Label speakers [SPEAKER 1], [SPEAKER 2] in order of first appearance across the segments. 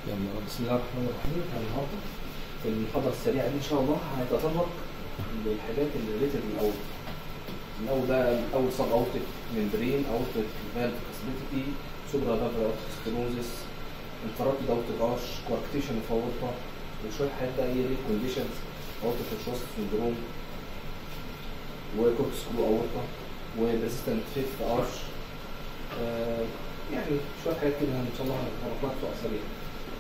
[SPEAKER 1] يلا بسم الله الرحمن الرحيم النهارده في المحاضرة السريعة دي إن شاء الله هنتطرق للحاجات اللي ريليتد للأول. الأول بقى الأول سب أوتيك ممبرين أوتيك فالف كاسبيتيتي سوبرا فالف أوتيك ستينوزيس انفراد أوتيك راش كواركتيشن في أورطة وشوية حاجات بقى إيه ريت كونديشنز أوتيك شوست سندروم وكوركس كلو أورطة وبريزيستنت فيفث أرش آه يعني شوية حاجات كده إن شاء الله هنتطرق لها بسرعة سريعة.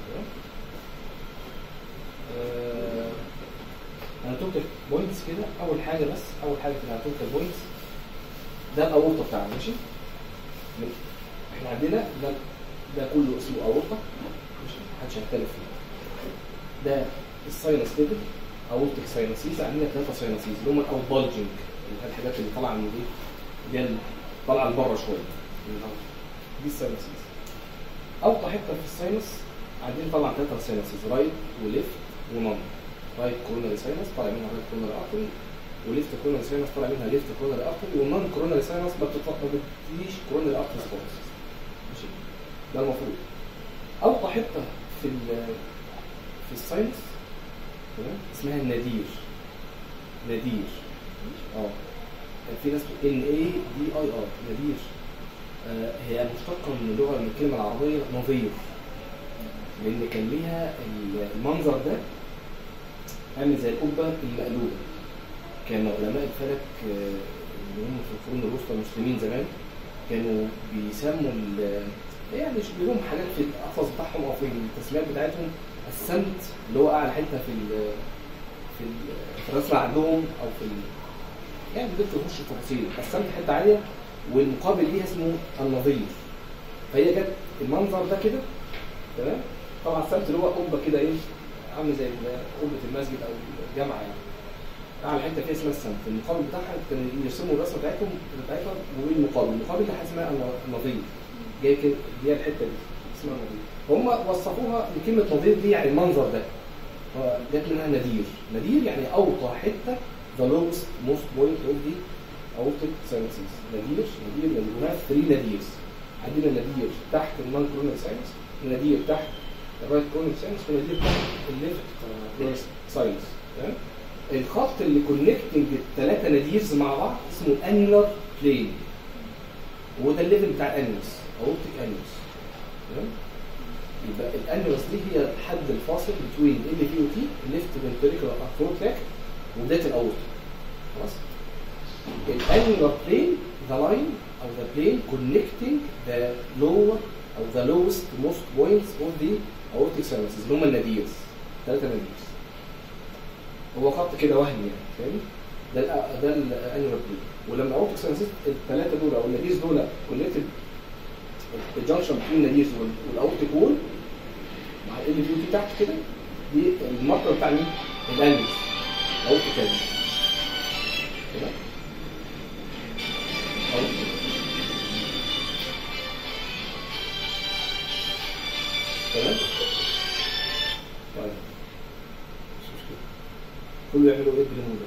[SPEAKER 1] آه، انا توتال بوينتس كده اول حاجه بس اول حاجه في التوتال بوينتس ده الاورطه بتاعنا ماشي من- احنا عندنا ده ده كله اسمه اورطه ماشي محدش هيختلف فيه ده الساينس ليفل اورتيك ساينسيز عندنا ثلاثه ساينسيز اللي هم الاوت بالجنج اللي هي الحاجات اللي طالعه من دي اللي هي طالعه لبره شويه من الأرض. دي الساينسيز اوطى حته في الساينس عندنا طبعا ثلاثه ساينسز رايت وليفت ونون رايت كوروناري ساينس طالع منها رايت كوروناري ارتري وليفت كوروناري ساينس طالع منها ليفت كوروناري ارتري والنون كوروناري ساينس ما بتط- ما بتجيش كوروناري ارتري خالص ماشي ده المفروض اوطى حته في ال في الساينس تمام اسمها النادير نادير اه في ناس ان اي دي اي ار نادير آه، هي مشتقه من اللغه من الكلمه العربيه نظير لان كان ليها المنظر ده عامل زي القبه المقلوبه كان علماء الفلك آه، اللي هم في القرون الوسطى المسلمين زمان كانوا بيسموا ال- يعني مش لهم حاجات في القفص بتاعهم او في التسميات بتاعتهم السمت اللي هو اعلى حته في ال في ال- في الرسمه عندهم او في ال يعني بدأت تخش في التفاصيل السمت حته عاليه والمقابل ليها اسمه النظير فهي جت المنظر ده كده تمام طبعا السمت اللي هو قبه كده ايه عامل زي قبه المسجد او الجامعه يعني اعلى حته فيها اسمها السمت المقابل بتاعها كانوا يرسموا الرسمه بتاعتهم بتاعتها وبالمقابل المقابل اللي اسمها النظير جاي كده دي الحته دي اسمها نظير هم وصفوها بكلمه نظير دي يعني المنظر ده هو جت منها نذير نذير يعني اوطى حته ذا لوست موست بوينت اوف دي اورتيك ساينسز نذير نذير نذير هناك 3 نذيرز عندنا نذير تحت النون كورونال ساينس ونذير تحت الرايت كورونال ساينس ونذير تحت الليفت كورونال ساينس تمام الخط اللي كونكتنج الثلاثه نذيرز مع بعض اسمه انيولار بلين وده الليفل بتاع الانيوس اورتيك انيوس تمام يبقى الانيوس دي هي الحد الفاصل بين ال في وتي الليفت فنتريكولار ارثرو تراك وبدايه الاورتا خلاص الانيولار بلين ذا لاين او ذا بلين كونكتنج ذا لور او ذا لوست موست بوينتس اوف ذا اورتيك سيرفيسز اللي هم الناديرز ثلاثه ناديرز هو خط كده وهمي يعني فاهم ده ال ده الانيولار بلين ولما اورتيك سيرفيسز الثلاثه دول او الناديرز دول كونكتد الجنكشن بين الناديرز والاورتيك وول مع ال بي تي تحت كده دي الماركر بتاع مين؟ الانيوس اورتيك انيوس كده أورتيك. تمام طيب مش مشكله كله يعملوا ايه بالهون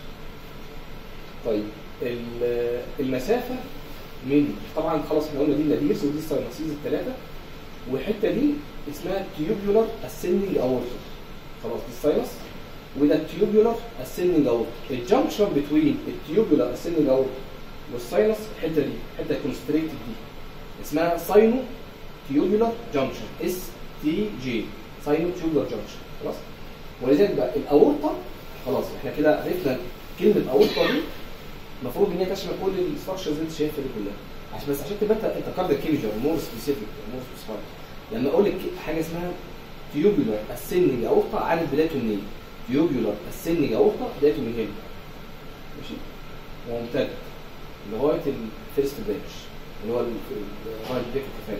[SPEAKER 1] طيب ال- المسافه من طبعا خلاص احنا قلنا دي الناديرز ودي الساينسيز الثلاثه والحته دي اسمها تيوبيولار اسندنج اورتا خلاص دي الساينس وده التيوبيولار اسندنج اورتا الجنكشن بتوين التيوبيولار اسندنج اورتا والساينس الحته دي الحته كونستريكتد دي اسمها ساينو تيوبيولار جنكشن اس تي جي ساينو تيوبيولار جنكشن خلاص ولذلك بقى الاورطه خلاص احنا كده عرفنا كلمه اورطه دي المفروض ان هي تشمل كل الاستراكشرز اللي انت شايفها دي كلها عشان بس عشان تبقى انت انت كاردياك كيميجر مور سبيسيفيك مور سبيسيفيك لما اقول لك حاجه اسمها تيوبولار اسندنج اورطه عارف بدايته منين تيوبولار اسندنج اورطه بدايته من هنا ماشي وممتد لغايه الفيرست برانش اللي هو الرايت بريك كفاك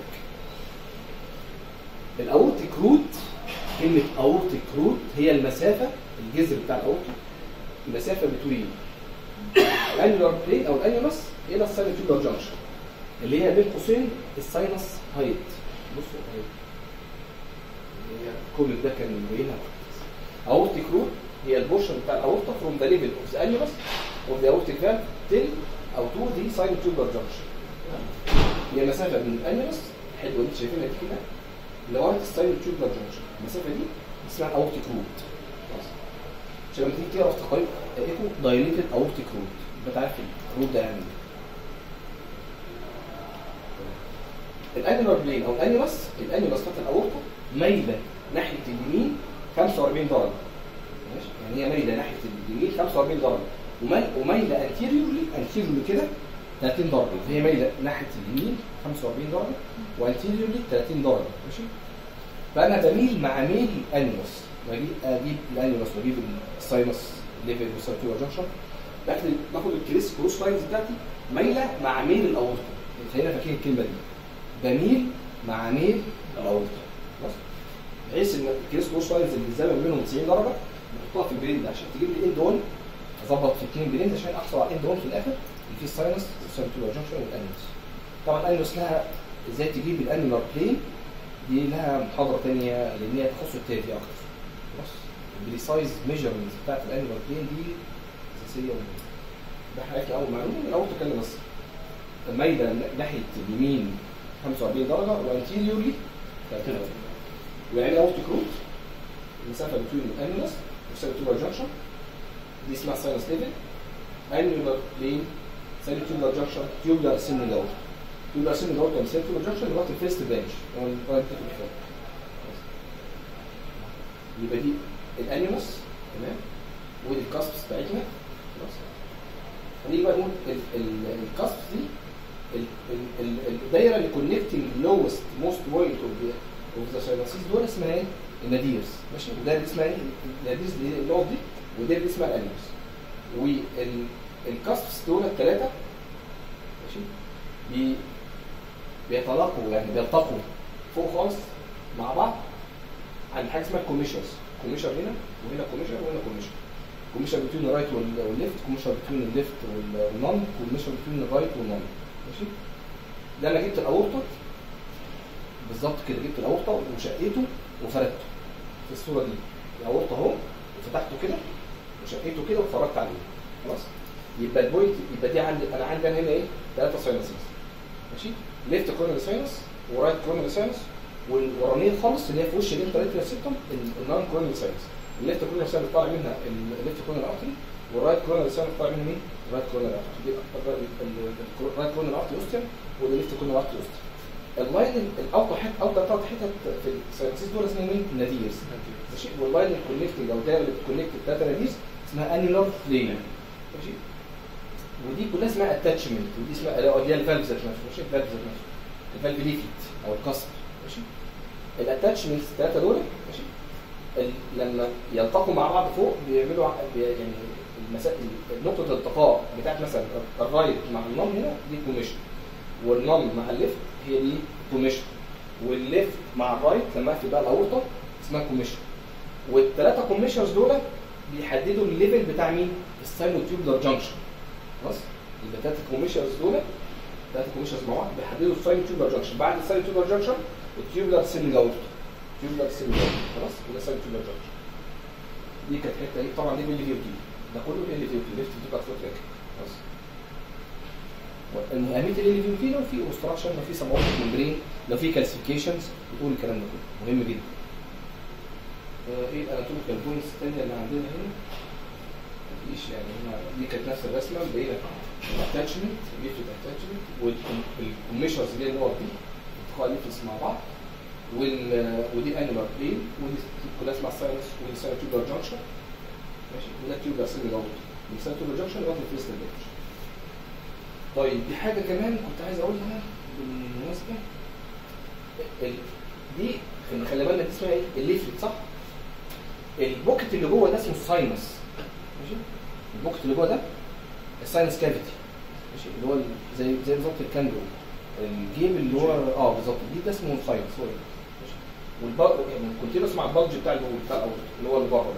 [SPEAKER 1] الاورتيك روت كلمه اورتيك روت هي المسافه الجذر بتاع الاورتيك المسافه بتوين الانيولار بلين او الانيولس الى الساينوتيوبر جانكشن اللي هي بين قوسين الساينس هايت بصوا اهي هي كل ده كان مبينها اورتيك روت هي البورشن بتاع الاورتا فروم ذا ليفل اوف ذا انيولس اوف ذا اورتيك فالف تل او تو ذا ساينوتيوبر جانكشن هي مسافه من الانيولس الحلوه اللي انت شايفينها دي كده لغايه السايد تيوبلر جنكشن المسافه دي اسمها الاورتيك روت خلاص عشان لما تيجي تقرا في تقارير ايكو دايليتد اورتيك روت انت عارف الروت ده يعني ايه الانيولار بلين او الانيولس الانيولس بتاعت الاورطه مايله ناحيه اليمين 45 درجه ماشي يعني هي مايله ناحيه اليمين 45 درجه ومال- ومايله انتيريورلي انتيريورلي كده 30 درجه فهي مايله ناحيه اليمين 45 درجه وانتيريورلي 30 درجه ماشي فانا بميل مع ميل الانيولس واجيب اجيب الانيولس واجيب الساينس ليفل والسيركيولار جنكشن باخد باخد الكريس كروس لاينز بتاعتي مايله مع ميل الاورطه خلينا فاكرين الكلمه دي بميل مع ميل الاورطه خلاص بحيث ان الكريس كروس لاينز اللي الزاويه بينهم 90 درجه بحطها في الجريد عشان تجيب لي اند اون اظبط في اثنين جريد عشان احصل على اند اون في الاخر اللي فيه الساينس والسيركيولار جنكشن والانيولس طبعا الانيولس لها ازاي تجيب الانيولار بلين دي لها محاضره ثانيه لان هي تخص التافي اكتر خلاص البريسايز ميجرمنت بتاعت الانيولار بلين دي اساسيه ومهمه ده حاجات اول معلومه من اول تكلم بس مايله ناحيه اليمين 45 درجه وانتيريورلي 30 درجه ويعني اورتيك روت المسافه بين الانيولس والسيركيولار جنكشن دي اسمها ساينس ليفل انيولار بلين سيركيولار جنكشن تيوبلر سيمنال اورت تيوبلر سيمنال اورت والسيركيولار جنكشن لغايه الفيرست برانش هو الرايت تيبل يبقى دي الانيولس تمام ودي الكاسبس بتاعتنا خلاص هنيجي بقى نقول ال- ال- الكاسبس دي ال- ال- ال- الدايره اللي كونكتنج لوست موست بوينت اوف اوف ذا ساينسيز دول اسمها ايه؟ الناديرز ماشي وده اللي اسمها ايه؟ الناديرز اللي هي النقط دي وده اللي اسمها الانيوس والكاسبس دول الثلاثه ماشي بي بيتلاقوا يعني بيلتقوا فوق خالص مع بعض عند حاجه اسمها الكوميشرز كوميشر هنا وهنا كوميشر وهنا كوميشر كوميشر بتوين الرايت والليفت كوميشر بتوين الليفت والنون كوميشر بتوين الرايت والنون ماشي ده انا جبت الاورطه بالظبط كده جبت الاورطه وشقيته وفردته في الصوره دي الاورطه اهو وفتحته كده وشقيته كده واتفرجت عليه خلاص يبقى البوينت يبقى دي عندي انا عندي أنا هنا ايه ثلاثه ساينسز ماشي ليفت كورنر ساينس ورايت كورنر ساينس والورانيه خالص اللي هي في وش الانتريتريا سيبتوم النون كورنر ساينس الليفت كورنر ساينس طالع منها الليفت كورنر ارتري والرايت كورنر ساينس طالع منها مين؟ الرايت كورنر ارتري دي الرايت كورنر ارتري اوستيوم والليفت كورنر ارتري اوستيوم اللاين الاوطى حته اوطى ثلاث حتت في الساينسيز دول اسمهم مين؟ ناديرز ماشي واللاين الكونكتنج او الدايره اللي بتكونكت الثلاثه ناديرز اسمها انيلار لين ماشي ودي كلها اسمها اتاتشمنت ودي اسمها اللي هي الفالف ذات نفسه ماشي الفالف ذات نفسه الفالف ليفيت او الكسر ماشي الاتاتشمنتس الثلاثه دول ماشي ال- لما يلتقوا مع بعض فوق بيعملوا ع- بي- يعني المسا... نقطه الالتقاء بتاعت مثلا الرايت مع النون هنا دي كوميشن والنون مع الليفت هي دي كوميشن والليفت مع الرايت لما اقفل بقى الاورطه اسمها كوميشن والثلاثه كوميشنز دول بيحددوا الليفل بتاع مين؟ الساينو تيوبلر جانكشن خلاص يبقى ثلاثه كوميشنز دول ثلاثه كوميشنز مع بعض بيحددوا الساينو تيوبلر جانكشن بعد الساينو تيوبلر جانكشن التيوبلر سيمي اورطه تيوبلر سيمي اورطه خلاص وده ساينو تيوبلر جانكشن دي كانت حته ايه طبعا دي ال في او تي ده كله ال في او تي ليفت تو كات فوت خلاص اهميه ال في او تي لو في اوستراكشن لو في سبورت ممبرين لو في كالسيفيكيشنز بتقول الكلام ده كله مهم جدا آه، ايه الاناتوميكال بوينتس الثانيه اللي عندنا هنا مفيش يعني هنا دي كانت نفس الرسمه مبينه الاتاتشمنت ليفت اتاتشمنت والكوميشرز اللي هي النقط دي التقاء ليفلز مع بعض وال ودي انيمال بلين ودي كلها اسمها ساينس ودي ساينس تيوبر جانكشن ماشي وده تيوبر سيمي راوند من ساينس تيوبر جانكشن لغايه الفيستر جانكشن طيب دي حاجه كمان كنت عايز اقولها بالمناسبه ال- دي خلي بالنا دي اسمها ايه؟ الليفلت صح؟ البوكت اللي جوه ده اسمه الساينس ماشي؟ البوكت اللي جوه ده الساينس كافيتي ماشي اللي هو ال- زي زي بالظبط الكانجرو الجيم اللي هو اه بالظبط دي ده اسمه ساينس هو ده. ماشي والبر يعني كنت بسمع البلج بتاع الجول بتاع الاورطه اللي هو اللي بره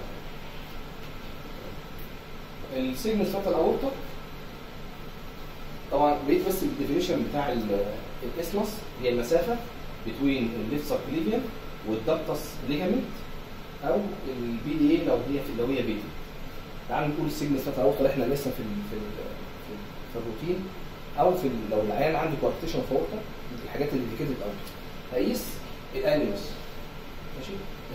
[SPEAKER 1] ده السيجمنت بتاعت الاورطه طبعا بقيت بس الديفينيشن بتاع ال- الاسمس هي المسافه بين الليفت سبكليفيان والدكتس ليجامنت او البي دي اي لو هي في لو هي بي دي تعالوا نقول السيجمنت بتاعت الاورطه اللي احنا لسه في ال في ال في, ال في الروتين او في ال- لو العيان عنده كوارتيشن في اورطه الحاجات اللي كده الاول هقيس الانيوس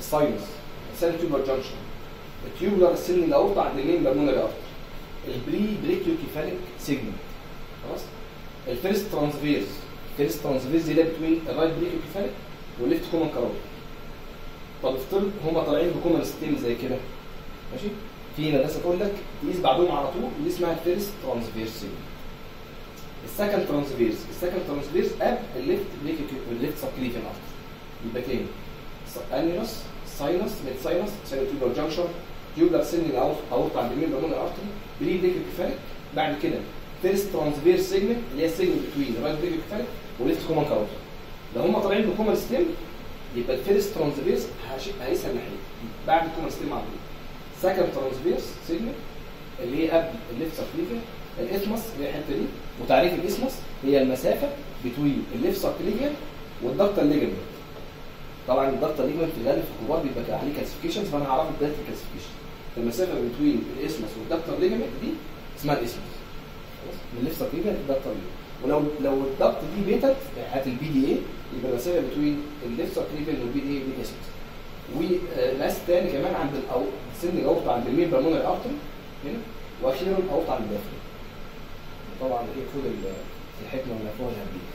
[SPEAKER 1] الساينس الساينس تيوبر جانكشن التيوبولار السن الاورطه عند المين بالمونري ارتر البري بريكيو كيفاليك سيجمنت خلاص الفيرست ترانسفيرز الفيرست ترانسفيرز اللي بتوين الرايت بريكيو كيفاليك والليفت كومن كاروت طب افترض هم طالعين بكومن ستيم زي كده ماشي في مدرسه تقول لك تقيس بعدهم على طول اللي اسمها الفيرست ترانسفيرس سيجمنت السكند ترانسفيرس السكند ترانسفيرس اب الليفت بريكيو الليفت سبكليفيان ارتر يبقى تاني انيروس ساينس ميد ساينس سينوتيوبر جانكشن تيوبلر سن الاورط اورط عند المين بالمونري ارتري بري بريكيو كيفاليك بعد كده فيرست ترانسفيرس سيجمنت اللي هي السيجمنت بتوين رايت بريكيو كيفاليك وليفت كومن كاروت لو هم طالعين بكومن ستيم يبقى الفيرست ترانسفيرس هيقيسها الناحيه بعد الكومن ستيم على طول سكند ترانسفيرس سيجمنت اللي هي قبل الليفت سبكليفيان الاسمس اللي هي الحته دي وتعريف الاسمس هي المسافه بين الليفت سبكليفيان والدكتال ليجمنت طبعا الدكتال ليجمنت في الغالب في الكبار بيبقى عليه كلاسيفيكيشنز فانا هعرف بدايه الكلاسيفيكيشن المسافه بين الاسمس والدكتال ليجمنت دي اسمها الاسمس خلاص من الليفت سبكليفيان للدكتال ليجمنت ولو لو الضغط دي بيتت هات البي دي اي يبقى المسافه بين الليفت سبكليفيان والبي دي اي دي اسمس وناس تاني كمان عند الأو... سن الاورطه عند المين بالمونري ارتري هنا واخيرا الاورطه عند الداخل طبعا ايه خد الحكمه من افواه الهبيه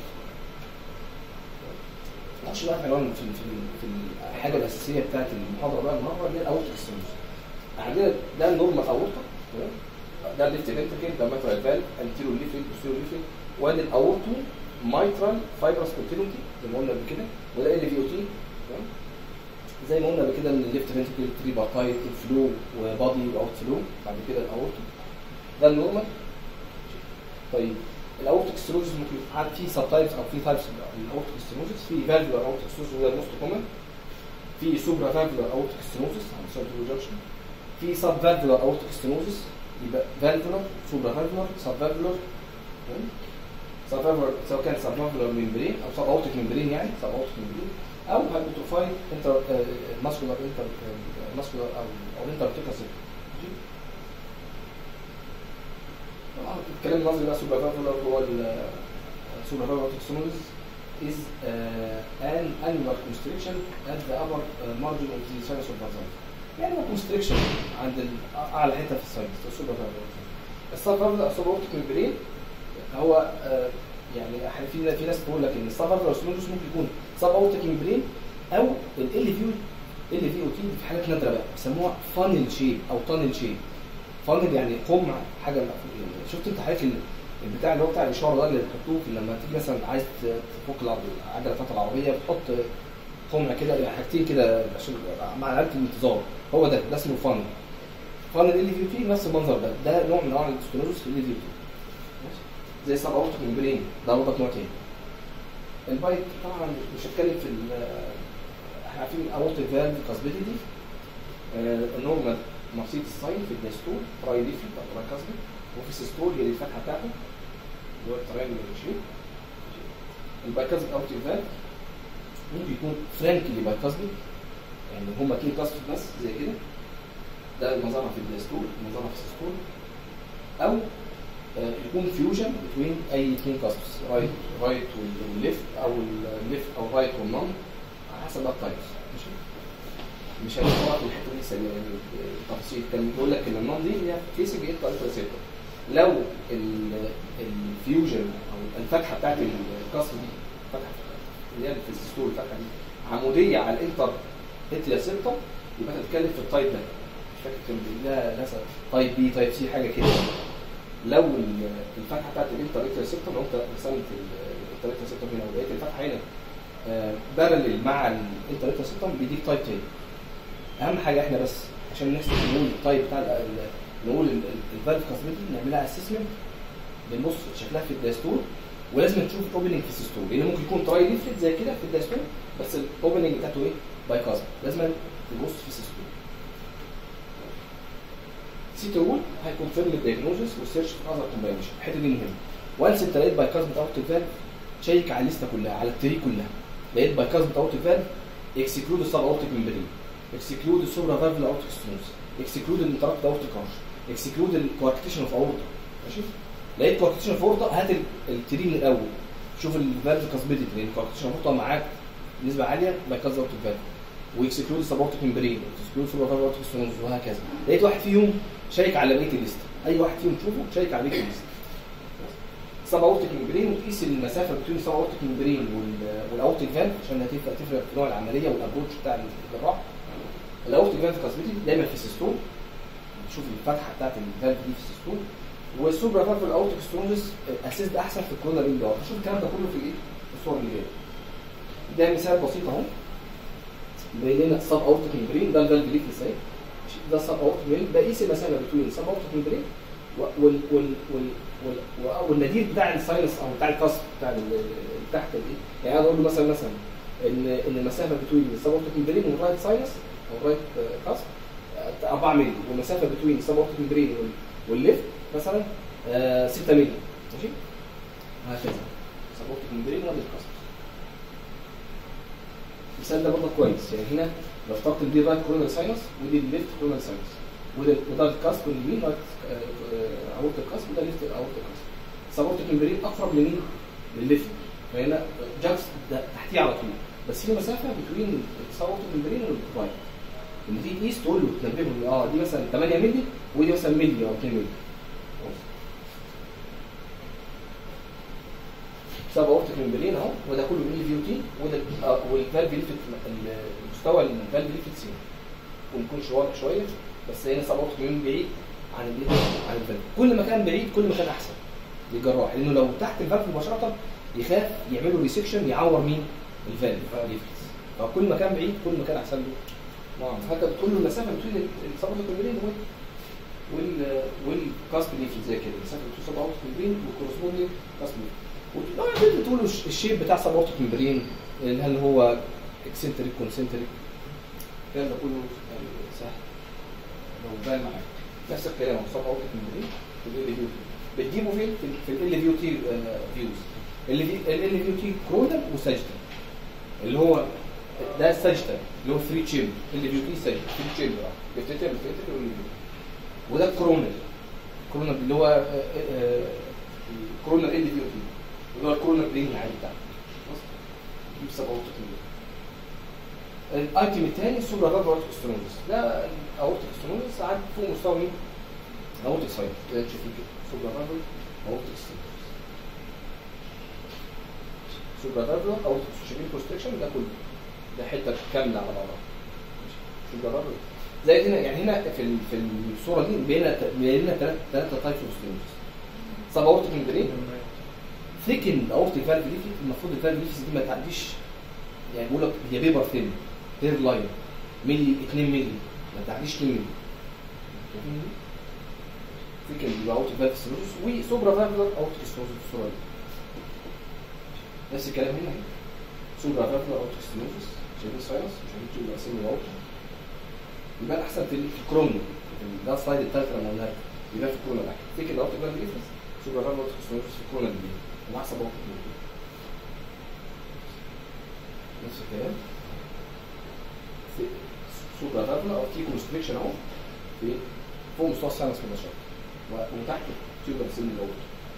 [SPEAKER 1] معرفش بقى كمان في في في الحاجه الاساسيه بتاعت المحاضره بقى النهارده اللي هي الاورتيك ستينوز عندنا ده النورمال اورطه تمام ده الليفت فنتركل ده ماترال فالف انتيرو ليفل بوستيرو ليفل وادي الاورتو مايترال فايبرس كونتينيوتي زي ما قلنا قبل كده وده ال في او تي تمام زي ما قلنا قبل كده ان الليفت فنتركل تري بارتايت فلو وبادي واوت فلو بعد كده الاورتو ده النورمال طيب الاورتيك ستينوزس ممكن يبقى في سب تايبس او في تايبس الاورتيك ستينوزس في فالفولار اورتيك ستينوزس وده الموست كومن في سوبرا فالفولار اورتيك ستينوزس عند سيرفيو جانكشن في سب فالفولار اورتيك ستينوزس يبقى فالفولار سوبرا فالفولار سب فالفولار سب فالفولار سواء كان سب فالفولار ممبرين او سب اورتيك ممبرين يعني سب اورتيك ممبرين او هايبوتروفايد انتر ماسكولار انتر ماسكولار او او انتر الكلام النظري بقى سوبر فالفولار هو السوبر فالفولار تكسونوز is uh, an annular constriction at the upper uh, margin of the sinus of the يعني هو constriction عند اعلى حته في الساينس السوبر فالفولار السب فالفولار سوبورتيك ممبرين هو uh, يعني احنا في في ناس بتقول لك ان السب فالفولار سوبورتيك ممكن يكون سب اورتيك ممبرين او ال فيو ال في او تي في حالات نادره بقى بيسموها فانل شيب او تانل شيب فانل يعني قمع حاجه مقفوله شفت انت حضرتك البتاع اللي هو بتاع الاشاره ده اللي بتحطوه لما تيجي مثلا عايز تفك العجله بتاعت العربيه بتحط قمع كده يعني حاجتين كده عشان مع علامه الانتظار هو ده ده اسمه فانل فانل ال في تي نفس المنظر ده ده نوع من انواع الاستروزس في ال في تي زي سب اورتيك ممبرين ده برضك نوع تاني البايت طبعا مش هتكلم في احنا عارفين الاورتيك فالف كاسبيتي النورمال مرسيد الساين في الدستور راي ليفي بتاع الراكازمي وفي السيستول هي الفتحه بتاعته اللي هو التريانجل شيب البايكازميك اوت فالف ممكن يكون فرانكلي بايكازميك يعني هما اتنين كاست بس زي كده ده المظاهره في الدستور المظاهره في السيستول او آه يكون فيوجن بين اي اثنين كاستس رايت رايت والليفت او الليفت او رايت والنون على حسب بقى التايبس ماشي مش هنتطرق في الحته دي سريع يعني التفاصيل كان بيقول لك ان النون دي هي فيسنج ايه طريقه ريسبتور لو الفيوجن او الفتحه بتاعت الكاست دي فتحه اللي هي في السيستول الفتحه دي عموديه على الانتر اتيا سيبتم يبقى انت بتتكلم في التايب ده مش فاكر كان لا مثلا تايب بي تايب سي حاجه كده لو الفتحه بتاعت الانتر اتيا سيبتم لو انت رسمت الانتر اتيا سيبتم هنا ولقيت الفتحه هنا بارلل مع الانتر اتيا سيبتم بيديك تايب تاني اهم حاجه احنا بس عشان الناس نقول التايب بتاع نقول الفالف كاسمتي نعملها اسسمنت بنبص شكلها في الداستور ولازم نشوف الاوبننج في السيستول لان ممكن يكون تراي ليفلت زي كده في الداستور بس الاوبننج بتاعته ايه؟ باي كاسم لازم تبص في السيستول سي تقول هيكونفيرم الدايجنوزس والسيرش في اذر كومباينيشن الحته دي مهمه وانس انت لقيت باي كاسم اوت الفالف شيك على الليسته كلها على التري كلها لقيت باي كاسم اوت الفالف اكسكلود السب اوتيك ممبرين اكسكلود السوبرا فالفل اوتيك ستونز اكسكلود الانتراكت اوتيك كارش اكسكلود الكواركتيشن اوف اورتا ماشي لقيت كواركتيشن اوف اورتا هات التري من الاول شوف الفالف كاسبيتي لان الكواركتيشن اوف اورتا معاك نسبه عاليه باي كاز اوت الفالف واكسكلود سبورتك ممبرين واكسكلود سوبر اورتيك ستونز وهكذا لقيت واحد فيهم شيك على بقيه الليست اي واحد فيهم تشوفه شيك على بقيه الليست سب اورتيك ممبرين وتقيس المسافه بين السب اورتيك ممبرين والاورتيك فالف عشان هتفرق تفرق في نوع العمليه والابروتش بتاع الجراح الاورتيك فالف كاسبيتي دايما في السيستول تشوف الفتحه بتاعت الفالف دي في السيستول والسوبر فالف الاورتيك ستونز اسيست احسن في الكورونا رينج دوت شوف الكلام ده كله في الايه في الصور اللي جايه ده مثال بسيط اهو باين لنا سب اورتيك ممبرين ده الفالف ليف ازاي ده سب اورتيك ممبرين بقيس المسافه بين سب اورتيك ممبرين وال وال وال وال والنذير بتاع الساينس او بتاع الكسر بتاع ال- تحت الايه يعني انا اقول له مثلا مثلا ان ان المسافه بين السب اورتيك ممبرين والرايت ساينس او الرايت كسر 4 مللي والمسافه بين السب اورتيك ممبرين والليفت مثلا 6 مللي ماشي هكذا سب اورتيك ممبرين ولا الكسر المثال ده برضه كويس يعني هنا لو افترضت ان دي رايت كورونال ساينس ودي الليفت كورونال ساينس وده وده الكاسب اليمين رايت اورت الكاسب وده ليفت اورت الكاسب سبورت ممبرين اقرب لمين؟ للليفت فهنا جاكس ده تحتيه على طول بس في مسافه بين السبورت ممبرين والرايت لما تيجي تقيس تقول له تنبهه ان اه دي مثلا 8 مللي ودي مثلا مللي او 2 مللي سب اورتيك ممبرين اهو وده كله ال في تي وده آه، والفالف ليفت المستوى الفالف ليفت سين ونكونش واضح شويه بس هنا سب اورتيك ممبرين بعيد عن الايه عن الفالف كل ما كان بعيد كل ما كان احسن للجراح لانه لو تحت الفالف مباشره يخاف يعملوا ريسكشن يعور مين الفالف ليفت فكل ما كان بعيد كل ما كان احسن له نعم فانت بتقول له المسافه بين السب اورتيك ممبرين وال وال والكاسب ليفت زي كده المسافه بين السب اورتيك ممبرين والكورسبوندينج كاسب ليفت لو قدرت تقول له الش- الشيب بتاع سبورتك ممبرين هل هو اكسنتريك كونسنتريك الكلام ده كله يعني سهل لو بان معاك نفس الكلام هو سبورتك ممبرين في ال فيو تي بتجيبه فين؟ في ال فيو تي فيوز ال فيو تي كرونال وساجيتال اللي هو ده الساجيتال اللي هو 3 تشيمبر ال فيو تي ساجيتال 3 تشيمبر بيفتتر بيفتتر وده كرونال كرونال اللي هو كرونال ال فيو تي اللي هو الكورونا برين العادي بتاعنا خلاص دي بسبب اورتيك الايتم الثاني سوبر رابر اورتيك سترونس ده اورتيك سترونس ساعات فوق مستوى مين؟ اورتيك سايد كده تشوف كده سوبر رابر اورتيك سترونس سوبر رابر اورتيك شبيه كونستريكشن ده كله ده حته كامله على بعضها سوبر رابر زي هنا يعني هنا في ال- في الصوره دي بين بين لنا ثلاث ثلاثه تايبس اوف سترونس سب اورتيك ممبرين ثيكن اورتيك فالف ليفت المفروض الفالف ليفت دي ما تعديش يعني بيقول لك هي بيبر ثين هير لاين ملي 2 ملي ما تعديش 2 ملي ثيكن يبقى اورتيك فالف ستروز وسوبرا فالفلر اورتيك ستروز في الصوره دي نفس الكلام هنا سوبرا فالفلر اورتيك ستروز شايفين ساينس شايفين تيوب راسين الاورتيك يبقى الاحسن في في الكروم ده السلايد الثالث لما قلنا لك يبقى في الكروم الاحسن ثيكن اورتيك فالف ليفت سوبرا فالفلر اورتيك ستروز في الكروم دي الاحسن اورتيك فالف نفس الكلام سوبرا فالفلا او في كونستريكشن اهو في فوق مستوى الساينس مباشره و- وتحت تيوبر سن الاول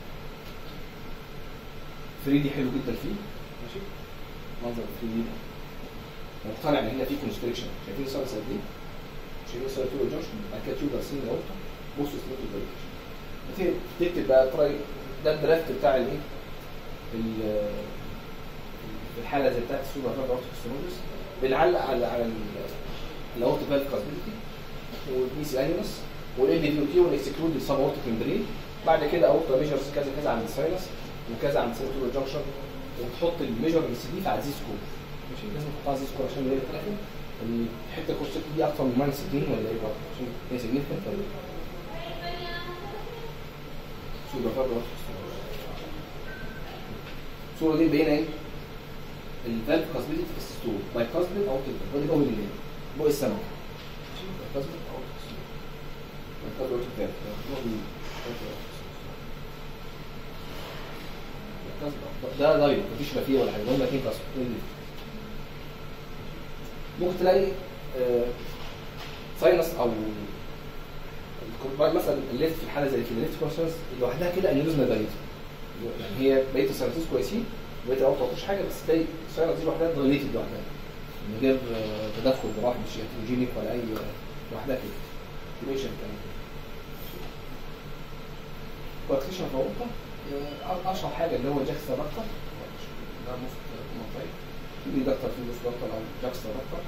[SPEAKER 1] 3 دي حلو جدا فيه ماشي منظر 3 دي مقتنع ان هنا في كونستريكشن شايفين الساينس قد ايه؟ شايفين الساينس تيوبر جانكشن بعد كده تيوبر سن الاول بص سلوك الفيريكيشن تكتب بقى تراي ده الدرافت بتاع الايه؟ ال- في الحاله زي بتاعت السوبر فالف اورتيك ستينوزس بنعلق على على الاورتيك فالف كاسبيلتي والبيسي انيمس والال دي تي ونكسكلود السب اورتيك ممبرين بعد كده اورتا ميجرز كذا كذا عند الساينس وكذا عند سيرتور جانكشن وتحط الميجرمنتس دي في عزيز سكور ماشي لازم تحطها عزيز سكور عشان نلاقي التلاتة الحته الكورسيت دي اكتر من ماينس 2 ولا ايه بقى عشان هي سيجنيفيكانت ولا ايه؟ سوبر فالف اورتيك ستينوزس الصوره دي مبينه ايه؟ الفالف كاسبيلتي في الستور باي كاسبل او كده ودي بقى من بق السمك باي كاسبل او باي كاسبل او كده ده دايركت مفيش لا فيه ولا حاجه هم اثنين كاسبل ممكن تلاقي آه، ساينس او الكورباي مثلا الليفت في الحاله زي كده الليفت كورسنس لوحدها كده انيوريزما بايت يعني هي بقيه الساينسز كويسين بقيه الاوت مفيش حاجه بس تلاقي الساينس دي لوحدها دايليتد لوحدها من غير آه، تدخل جراحي مش هيتروجينيك ولا اي لوحدها كده تبيشن كمان كوارتيشن في اوروبا آه، اشهر حاجه اللي هو جاكستا دكتور ده مست منطقي في دكتور في مست دكتور او جاكستا دكتور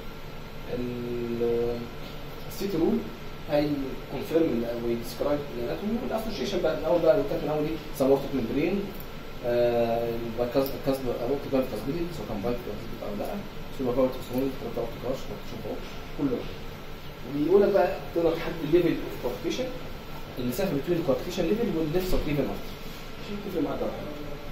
[SPEAKER 1] السيتي رول هي كونفيرم او يديسكرايب الاناتومي والاسوشيشن بقى الاول بقى اللي كانت الاول دي سبورتك ممبرين الكاس الكاس اروبتيك فالف كاسبيلي سواء كان فالف كاسبيلي او لا سوبر باور تكسون ترتاح كراش كل ده وبيقول لك بقى تقدر تحدد الليفل اوف كوارتيشن المسافه بين الكوارتيشن ليفل والليفت سبليفل ارت عشان تفرق معاك ده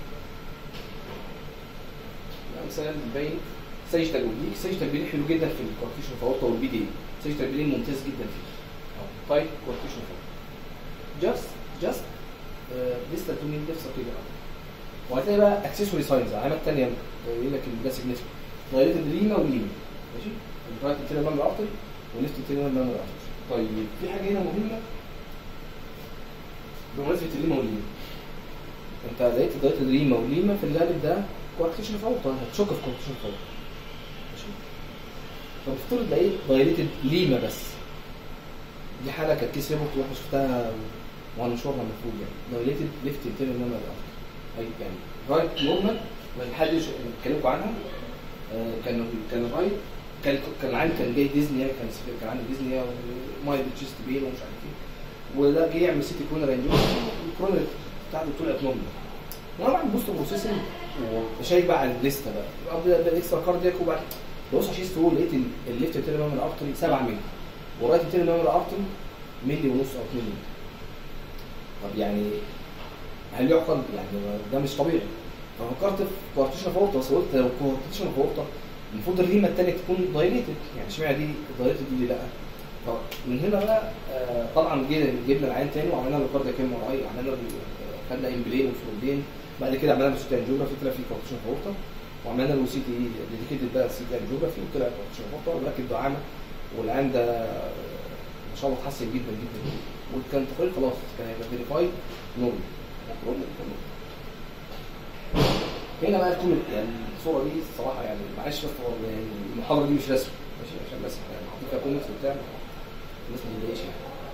[SPEAKER 1] مثلا باين سيج تجويليك سيج تجويليك حلو جدا في الكوارتيشن فاورتا والبي دي سيج تجويليك ممتاز جدا فيه طيب كوارتيشن فاورتا جاست جاست لسه تو مين ليفت سبليفل ارت وهتلاقي بقى اكسسوري ساينز علامات ثانيه يقول لك ده سيجنيفيكانت دايركت ليما وليما ماشي الرايت انتيريور مامبر ارتري وليفت انتيريور مامبر ارتري طيب في حاجه هنا مهمه بمناسبه الليما والليما انت لقيت دايركت ليما وليما في الغالب ده كوارتيشن فاوتا هتشك في كوارتيشن فاوتا ماشي فبفترض لقيت دايركت ليما بس دي حاله كانت كيس ريبورت واحنا شفتها وانا مشوارها المفروض يعني دايركت ليفت انتيريور مامبر ارتري اي يعني رايت نورمال والحاله اللي بكلمكم عنها آه، كان كان رايت كان كان عندي كان جاي ديزني كان كان عندي ديزني ومايل تشيست بين ومش عارف ايه وده جه يعمل سيتي كورنر انجيو الكورنر بتاعته طلعت نورمال وانا بعمل بوست بروسيسنج وشايف بقى على الليسته بقى يبقى ده الاكسترا كاردياك وبعد بص على شيست هو لقيت الليفت تيرمينال ارتري 7 مللي والرايت تيرمينال ارتري ملي ونص او 2 مللي طب يعني هل يعقل يعني ده مش طبيعي ففكرت في كوارتيشن فورتا بس قلت لو كوارتيشن فورتا المفروض الريمه الثانيه تكون دايليتد يعني اشمعنى دي دايليتد دي لا فمن هنا بقى آه، طبعا جينا جبنا العين تاني وعملنا له كاردا كام ار اي عملنا له خدنا امبلين وفلوبين بعد كده عملنا له سي تي انجيوجرافي طلع فيه كوارتيشن فورتا وعملنا له سي تي ديديكيتد بقى سي تي انجيوجرافي وطلع كوارتيشن فورتا وركب دعامه والعين ده ما شاء الله اتحسن جدا جدا وكان تقريبا خلاص كان هيبقى فيريفايد نورمال هنا بقى تكون يعني الصوره دي الصراحه يعني معلش بس هو يعني المحاضره دي مش رسم ماشي عشان بس يعني حاطين فيها كومنتس وبتاع الناس ما تضايقش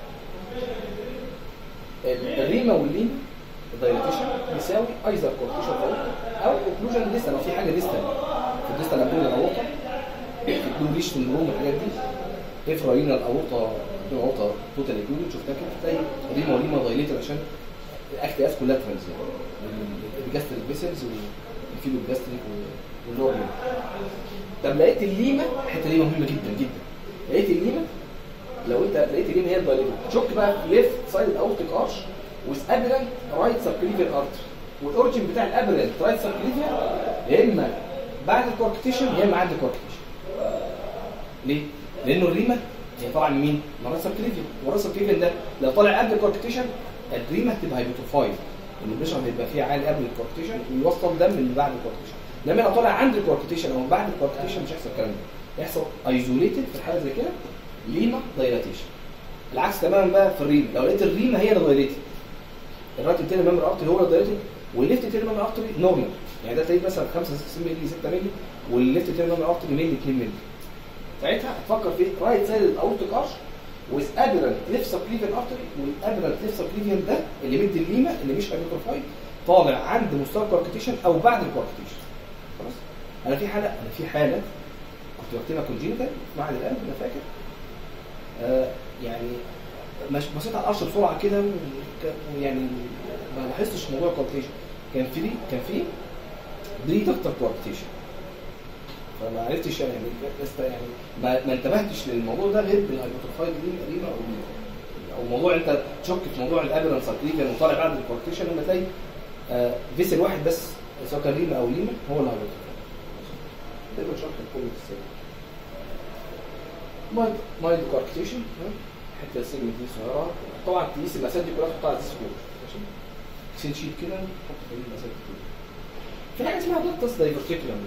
[SPEAKER 1] يعني الريما والليما الدايليتيشن بيساوي ايزر كورتيشن او اوكلوجن ديستال لو في حاجه ديستال في الديستال ابدومين الاورطه في البلوريش سندروم الحاجات دي افراينا الاورطه الاورطه توتال اكلوجن شفتها كده تلاقي ريما وليما دايليتد عشان الاكت اس كلها ترانزيت الجاستريك فيسلز والفيلو جاستريك واللور طب لقيت الليمه الحته دي مهمه جدا جدا لقيت الليمه لو انت لقيت الليمه هي الدايليتد شك بقى في ليفت سايد الاورتيك ارش ويز ابيرنت رايت سبكليفير ارتر والاورجن بتاع الابيرنت رايت سبكليفير يا اما بعد الكوركتيشن يا اما عند الكوركتيشن ليه؟ لانه الريمه هي طالعه من مين؟ من راس سبكليفير وراس سبكليفير ده لو طالع قبل الكوركتيشن الريمه هتبقى هايبوتروفايد البريشر هيبقى فيه عالي قبل الكوركتيشن ويوصل دم من بعد الكوركتيشن لما لو طالع عند الكوركتيشن او بعد الكوركتيشن مش هيحصل الكلام ده يحصل ايزوليتد في الحاله زي كده ليما دايلاتيشن العكس تماما بقى في الريم لو لقيت الريمه هي اللي دايليتد الرايت انتيريور ميمبر ارتري هو اللي دايليتد والليفت انتيريور ميمبر ارتري نورمال يعني ده تلاقيه مثلا 5 6 مللي 6 مللي والليفت انتيريور ميمبر ارتري مللي 2 مللي ساعتها هتفكر في رايت سايد الاورتيك ارش with ابيرنت ليفت سبكليفيان ارتري والابيرنت ليفت سبكليفيان ده اللي مدي الليمه اللي مش هايبوتروفايد طالع عند مستوى الكوركتيشن او بعد الكوركتيشن خلاص انا في حاله انا في حاله كنت بكتبها كونجينيتال في معهد القلب انا فاكر آه يعني مش بصيت على القرش بسرعه كده وك- ويعني ما لاحظتش موضوع الكوركتيشن كان في كان في بري دكتور كوركتيشن فما عرفتش يعني بس يعني ما, ما انتبهتش للموضوع ده غير بالهايبوتروفايد دي قديمه او او موضوع انت تشك في موضوع الابيرنس سبكليفيان وطالع بعد الكوركتيشن لما تلاقي آه فيسل واحد بس سواء كان ريما او ليما هو اللي هيبوتروفايد ده يبقى شرح الكل السنه مايند مايند كوركتيشن حته السيجمنت دي صغيره طبعا تقيس المسافه دي كلها تحطها على السكور ماشي اكسل شيت كده تحط فيه المسافه دي كلها في حاجه اسمها دكتس دايفرتيكولم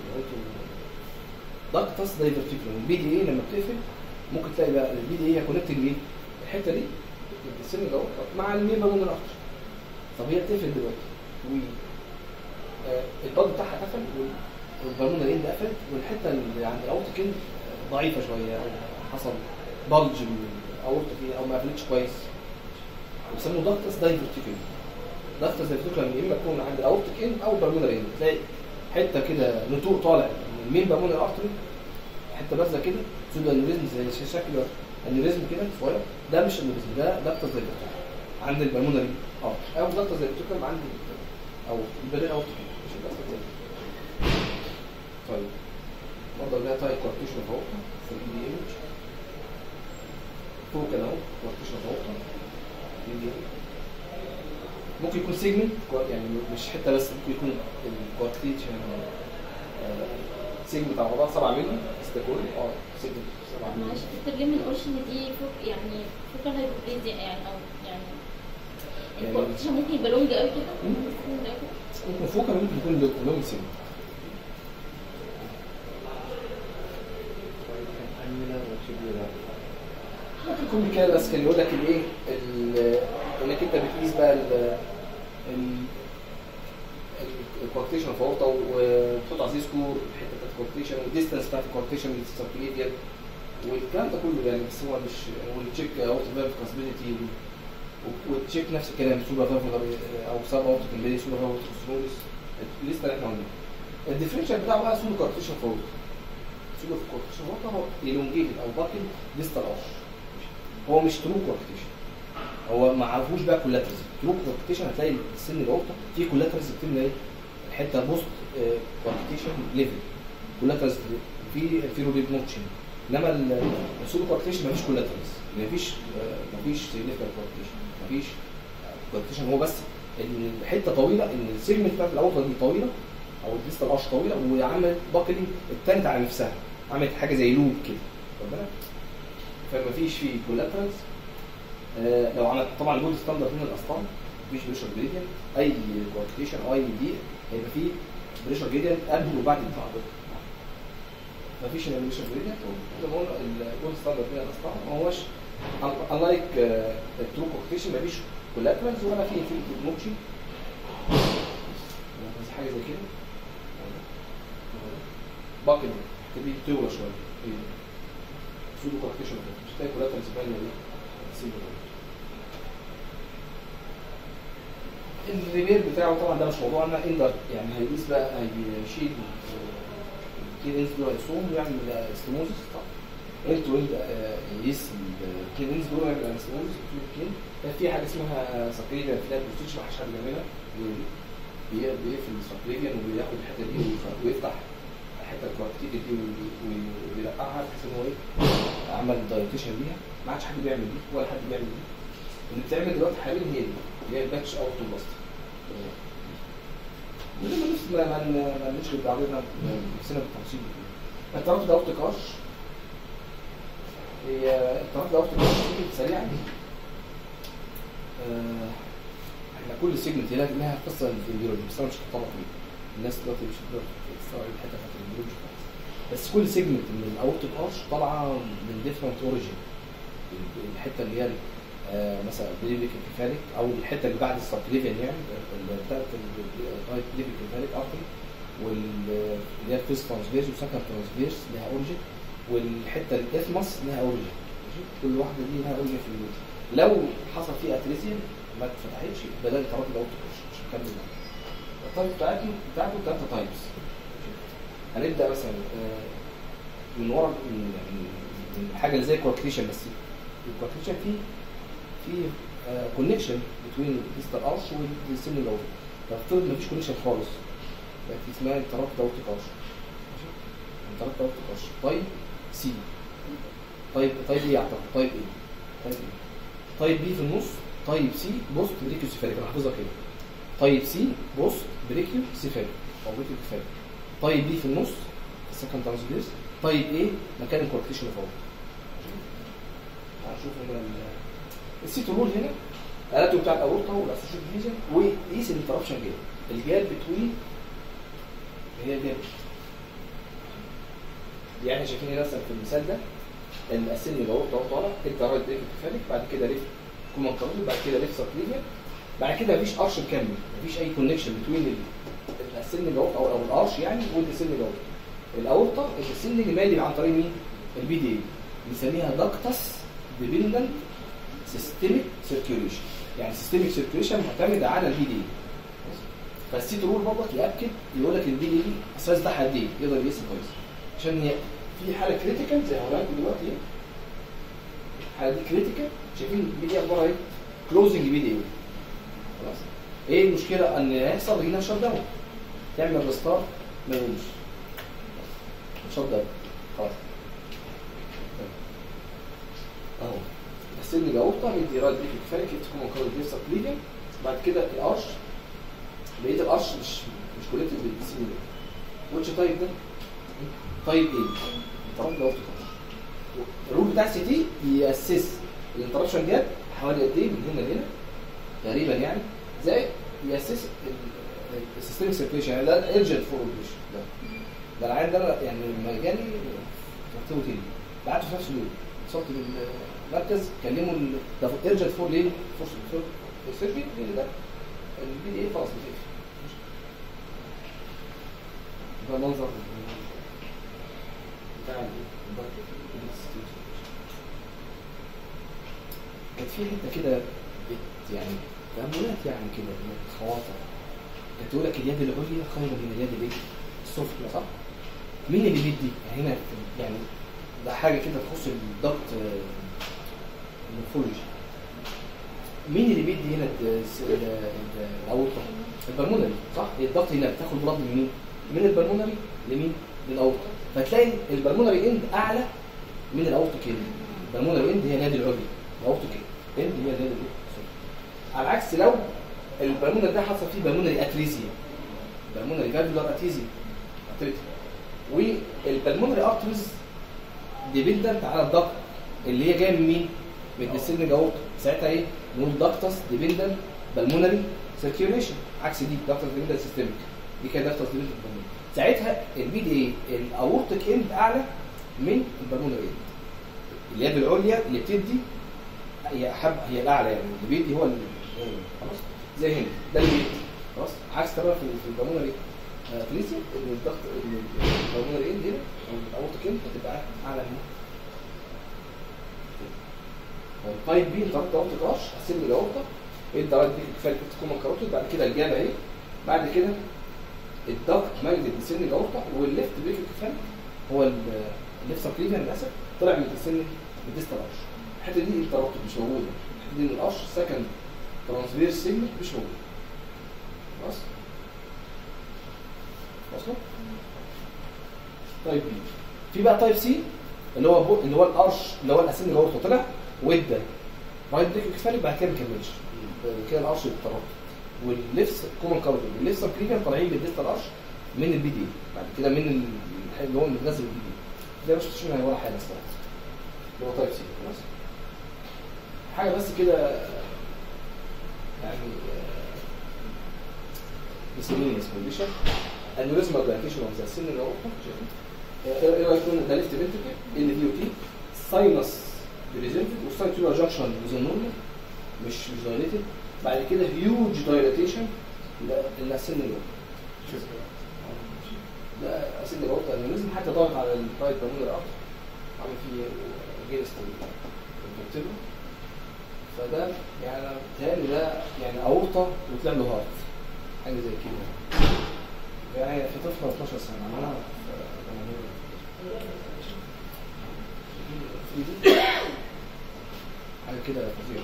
[SPEAKER 1] دكتس دايفرتيكولم البي دي اي لما بتقفل ممكن تلاقي بقى البي دي اي هي كونكتنج ايه الحته دي السن دوت مع الميبا بون الاخر طب هي بتقفل دلوقتي و آه، الباج بتاعها قفل البالونه الاند قفلت والحته اللي عند الاورتيك اند ضعيفه شويه او حصل بلج الاورتيك فيه او ما قفلتش كويس بيسموه ضغطس دايفرتيكل ضغطس دايفرتيكل يا اما يكون عند الاورتيك اند او البالونه اند تلاقي حته كده نتوء طالع من المين بالونه الارتري حته بارزه كده سودا انوريزم زي شكل انوريزم كده صغير ده مش انوريزم ده ضغطس دايفرتيكل عند البالونه دي اه او ضغطس دايفرتيكل عند او البالونه اورتيك مش الضغطس دايفرتيكل طيب برضه ده تايب كوارتيشن فوق في الاي دي ايمج فوق كده اهو كوارتيشن فوق الاي دي ممكن يكون سيجمنت يعني مش حته بس ممكن يكون الكوارتيشن سيجمنت على بعضها 7 مللي استاكول اه سيجمنت 7 مللي
[SPEAKER 2] معلش دكتور ليه ما نقولش ان دي فوق يعني فوق هايبوبليزيا يعني او يعني
[SPEAKER 1] يعني-
[SPEAKER 2] الكوارتيشن ممكن يبقى لونج قوي كده
[SPEAKER 1] مم.
[SPEAKER 2] لونج قوي كده.
[SPEAKER 1] ممكن فوق كمان ممكن يكون لونج سيجمنت ممكن يكون كده بس كان يقول لك الايه ال- انك انت بتقيس بقى ال ال- الكوارتيشن فورطه وتحط عليه سكور الحته بتاعت الكوارتيشن والديستنس بتاعت الكوارتيشن للسيركيليتير والكلام ده كله يعني بس هو مش والتشيك اوت فالف كاسبيليتي والتشيك نفس الكلام سوبر فالفولار او سب اوت كمبيري سوبر فالفولار الليسته اللي احنا قلناها الديفرنشال بتاعه بقى سوبر كوارتيشن فورطه سوبر كوارتيشن فورطه هو elongated او باكل ديستال ارش هو مش ترو كوارتيشن هو ما عرفوش بقى كولاترز ترو كوارتيشن هتلاقي السن الورطه فيه كولاترز بتملى ايه الحته بوست كوارتيشن ليفل كولاترز في الفيرو ديب نوتشن انما السودو كوارتيشن مفيش كولاترز مفيش آه، مفيش سيجنيفيكانت كوارتيشن مفيش كوارتيشن هو بس ان الحته طويله ان السيجمنت بتاعت الاورطه دي طويله او الديستال ارش طويله وعملت باكلينج اتنت على نفسها عملت حاجه زي لوب كده واخد بالك فما فيش فيه كولاترالز آه لو عملت طبعا الجولد ستاندرد من الاسطان مفيش بريشر جريدينت اي كوارتيشن او اي دي هيبقى فيه بريشر جريدينت قبل وبعد التعرض مفيش هنا بريشر جريدينت زي ما قلنا الجولد ستاندرد من الاسطان ما هوش unlike الترو كوارتيشن مفيش كولاترالز ولا فيه في موتشي بس حاجه زي كده باكل تبي تولى شويه سودو كوارتيشن مش تلاقي كولاترالز باينه دي الريبير بتاعه طبعا ده مش موضوعنا اندر يعني هيقيس بقى هيشيل الكينز دول هيصوم ويعمل استموزس طبعا انتوا انت يقيس الكينز دول يعمل استموزس في حاجه اسمها سكريبيا فلاب بوستيتش ما حدش حد بيعملها بي- بيقفل السكريبيان وبياخد الحته دي ويف- ويفتح الحته الكوارتيتي دي وي- وي- ويلقعها بحيث ان هو ايه عمل دايتيشن ليها ما عادش حد بيعمل دي ولا حد بيعمل دي اللي بتعمل دلوقتي حاليا هي دي اللي هي الباتش اوت تو بلاست ولما نفس ما ما ما نشغل بعضنا نفسنا بالتفاصيل دي التردد ده اوت كراش هي التردد ده اوت كراش سريعا آه، احنا كل سيجمنت لها لها قصه في البيولوجي بس انا مش هتطرق فيه الناس دلوقتي مش هتقدر تستوعب الحته بتاعت البيولوجي خالص بس كل سيجمنت من الاورتيك ارش طالعه من ديفرنت اوريجين الحته اللي هي آه، مثلا بليفيك كيفاليك او الحته اللي بعد الساركليفيان يعني اللي بتاعت الرايت بليفيك كيفاليك ارتري واللي هي فيس ترانسفيرس وسكند ترانسفيرس لها اوريجين والحته الاثمس لها اوريجين كل واحده دي لها اوريجين في الوجه لو حصل فيه اتريزيا ما اتفتحتش يبقى ده التردد الاورتيك ارش مش مكمل معاك. التايب بتاعته بتاعته ثلاثه تايبس هنبدا مثلا آه، من ورا من من- من حاجه اللي زي كواركتيشن بس الكواركتيشن فيه في كونكشن بين الديستال ارش والسن الاول فافترض مفيش كونكشن خالص بقت اسمها الترابط اورتيك ارش الترابط اورتيك ارش طيب سي طيب طيب ايه يعتبر طيب ايه طيب ايه طيب بي في النص طيب سي بوست بريكيو سيفاليك انا حافظها كده طيب سي بوست بريكيو سيفاليك او بريكيو سيفاليك طيب بي في النص السكند ترانسفيرس طيب ايه مكان الكواركتيشن فوق هنشوف هنا ال- السيتو رول هنا الاتو بتاع الاورطه والاسوشيت ديفيجن وقيس الانتربشن جاب الجاب بتوين هي جاب يعني شايفين هنا مثلا في المثال ده ان السن الاورطه اهو طالع انت رايت بريك كفالك بعد كده ليفت كومان كارول بعد كده ليفت سبليفيا بعد كده مفيش ارش مكمل مفيش اي كونكشن بتوين السن جوف او او الارش يعني والديسن جوف الاورطه الديسندنج مالي عن طريق مين؟ البي دي اي بنسميها داكتس ديبندنت سيستميك سيركيوليشن يعني سيستميك سيركيوليشن معتمده على البي دي اي فالسيت رول برضك ياكد يقول لك البي دي اي السايز بتاعها قد ايه يقدر يقيسها كويس عشان هي في حاله كريتيكال زي ما لكم دلوقتي ايه الحاله دي كريتيكال شايفين البي دي اخبارها ايه؟ كلوزنج بي دي اي خلاص ايه المشكله ان هيحصل هنا شت داون تعمل ريستارت ما يقومش شت داون خلاص اهو السن جاوبتها مدي رايت بيك كفايه كده تكون مكون ديفسا كليجن بعد كده الارش بقيه الارش مش مش كوليكتد بالسن ده واتش تايب ده تايب ايه الطرف ده الرول بتاع السي تي ياسس الانتربشن جاب حوالي قد ايه من هنا لهنا تقريبا يعني زي ياسس السيستميك سيركيشن يعني ده الارجنت فورميشن ده ده العيان ده يعني لما جالي رتبه تاني بعته في نفس اليوم اتصلت بالمركز كلموا ال- ده ارجنت فور ليه؟ فور فور سيرجري لان ده البي دي اي خلاص بتقفل ده منظر بتاع ال- كانت في حته كده بت- يعني تأملات يعني كده من الخواطر كانت تقول لك اليد العليا خير من اليد الايه؟ السفلى صح؟ مين اللي بيدي؟ يعني هنا يعني ده حاجه كده تخص الضغط المورفولوجي مين اللي بيدي هنا الد- الس- ال- ال- الاورطه؟ البلمونري صح؟ هي الضغط هنا بتاخد بلاد من مين؟ من البلمونري لمين؟ للاورطه فتلاقي البلمونري اند اعلى من الاورطه كده البلمونري اند هي نادي العليا الاورطه كده اند هي نادي الايه؟ على العكس لو البلمونري ده حصل فيه بلمونري اتريزيا بلمونري فالفولار اتريزيا والبلمونري ارتريز ديبندنت على الضغط اللي هي جايه من مين؟ من الديسن جاورت ساعتها ايه؟ نقول داكتس ديبندنت بالمونري سيركيوليشن عكس دي داكتس ديبندنت سيستميك دي كانت داكتس ديبندنت بالمونري ساعتها البي دي ايه الاورتيك اند اعلى من البالمونري اند اليد العليا اللي بتدي هي حب هي الاعلى يعني اللي بيدي هو ال- خلاص زي هنا ده اللي بيدي خلاص عكس تماما في في البالمونري تريسي ان الضغط ان البالمونري اند هنا او الاورتيك اند هتبقى اعلى هنا طيب بي انت رحت اورتيك ارش اسيب الاورطه انت رايت بيك كفايه تكون كاروتيد بعد كده الجابه اهي بعد كده الضغط مايل بسن الاورطه والليفت بيك كفايه هو ال- الليفت سبكليفيا للاسف طلع من السن الديستال ارش الحته دي الترابط مش موجوده الحته دي من الارش سكند ترانسفير سيجمنت مش موجود خلاص واصله طيب بي في بقى تايب سي اللي هو بو اللي هو الارش اللي هو الاسن اللي هو طلع وادى رايت ديك كفايه بعد كده ما كملش كده الارش اتطرد والليفس كومن كارد والليفس كليفر طالعين بالديستال ارش من البي دي بعد كده من ال- اللي هو متنزل البي دي ده مش شفتش منها ولا حاجه الصراحه اللي هو تايب سي خلاص حاجه بس كده يعني miscellaneous condition aneurysmal dilatation of the sin اللي هو شايفين ايه رايك تقول ده ليفت فنتركل ال دي او تي ساينس بريزنتد والسايتولار جانكشن وزنورمال مش مش دايليتد بعد كده هيوج دايليتيشن للسن اللي هو شوف ده اسن اللي هو انيوريزم حتى ضغط على الرايت بالمونري ارتر عامل فيه جيرست الفرتبرا فده يعني انا بيتهيألي ده يعني اورطه وطلع له هارت حاجه زي كده يعني في طفله 12 سنه عملها في حاجه كده فظيعه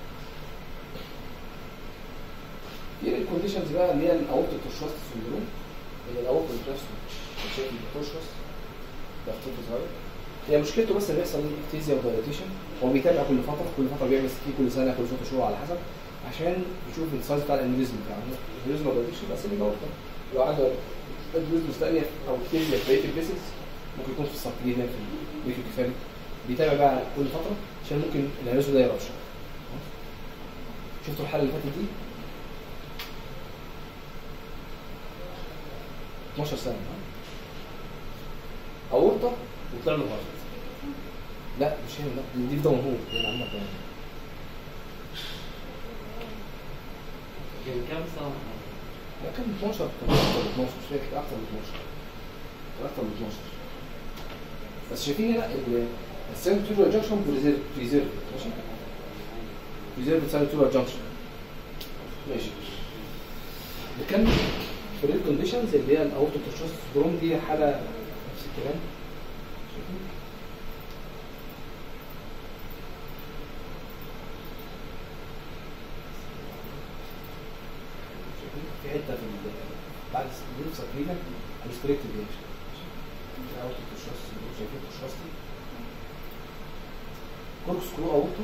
[SPEAKER 1] في الكونديشنز بقى اللي هي الاورتو تورشوست سندروم اللي الاورتو نفسه بشكل تورشوست ده طفل صغير هي مشكلته بس اللي بيحصل ليه اكتيزيا ودايليتيشن هو بيتابع كل فتره كل فتره بيعمل سكي كل سنه كل ست شهور على حسب عشان يشوف السايز بتاع الانيوريزم بتاعه الانيوريزم ودايليتيشن بس اللي جوه لو عنده انيوريزم ثانيه او اكتيزيا في بقيه الفيسلز ممكن يكون في السبتليفيا في البيكو كفالي بيتابع بقى كل فتره عشان ممكن الانيوريزم ده يربش شفتوا الحاله اللي فاتت دي 12 سنه ها؟ اورطه وطلع له هارت لا مش هنا لا دي دي في دمهور دي عامه
[SPEAKER 3] كان كام سنة؟
[SPEAKER 1] لا كان 12 كان اكتر من 12 مش فاكر اكتر من 12 كان اكتر من 12 بس شايفين هنا ال- السيرفر تيوبر جانكشن بريزيرف بريزيرف ماشي بريزيرف بتساوي تيوبر جانكشن ماشي نكمل في الريل كونديشنز اللي هي الاوتو تروم دي حاله نفس الكلام شايفين شايفين؟ في حته في ال- بعد السكرين تقريبا ريستريكتد رياكشن الاوتو تشخص شايفين تشخص دي كوركس كلو اوتو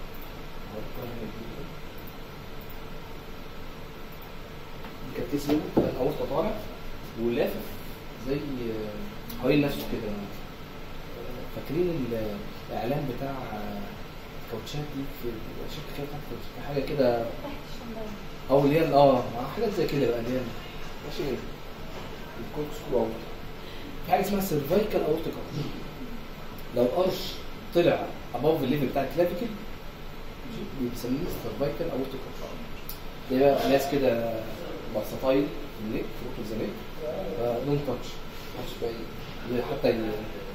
[SPEAKER 1] دي كانت تسلم الاورطه طالع ولافف زي آه، حوالين نفسه كده آه، فاكرين ال- الاعلان بتاع آه، الكاوتشات دي في شركه كده بتاعت كاوتشات، حاجه كده
[SPEAKER 2] تحت الشمبان
[SPEAKER 1] او اللي هي اه حاجات زي كده بقى اللي هي ماشي الكوركس كلو اوت في حاجه اسمها سيرفايكال اورتيكال لو القرش طلع ابوف الليفل بتاع الكلافيكل بيسميه سيرفايكال اورتيكال ده بقى ناس كده بسطايل في النيك في وسط الزنيك دون تاتش محدش بقى ي- حتى ي...